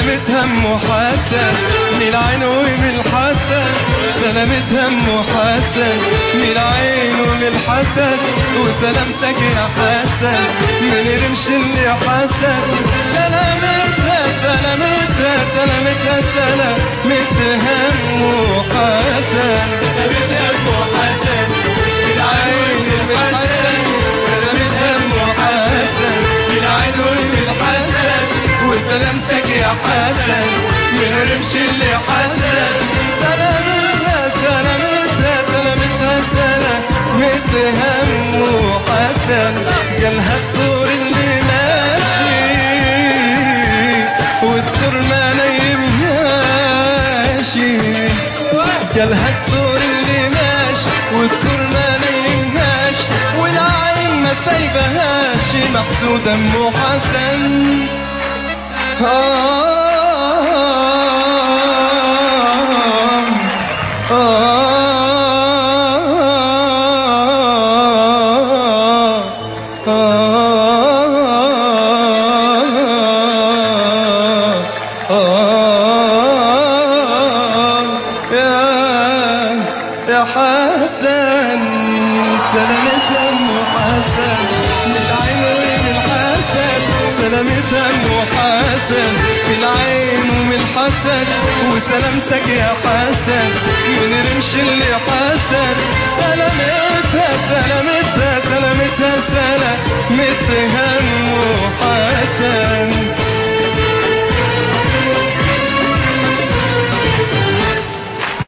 سلامتها ام حسن من العين ومن الحسن سلامتها ام حسن من العين ومن الحسن وسلامتك يا حسن من رمش اللي حسن سلامتها سلامتها سلامتها سلامتها ام حسن سلامتها ام حسن من العين ومن الحسن سلامتها ام حسن من العين ومن الحسن وسلامتك يا حسن من رمش اللي حسن سلامتها سلامتها سلامتها سلامتها ام حسن جالها الدور اللي ماشي والدور ما نايمهاش جالها الدور اللي ماشي والدور ما نايمهاش والعين ما سايبهاش محسودة ام حسن آه آه يا يا حسن سلامة ام حسن من العين ومن الحسن سلامة ام حسن من العين ومن الحسن وسلامتك يا حسن من رمش اللي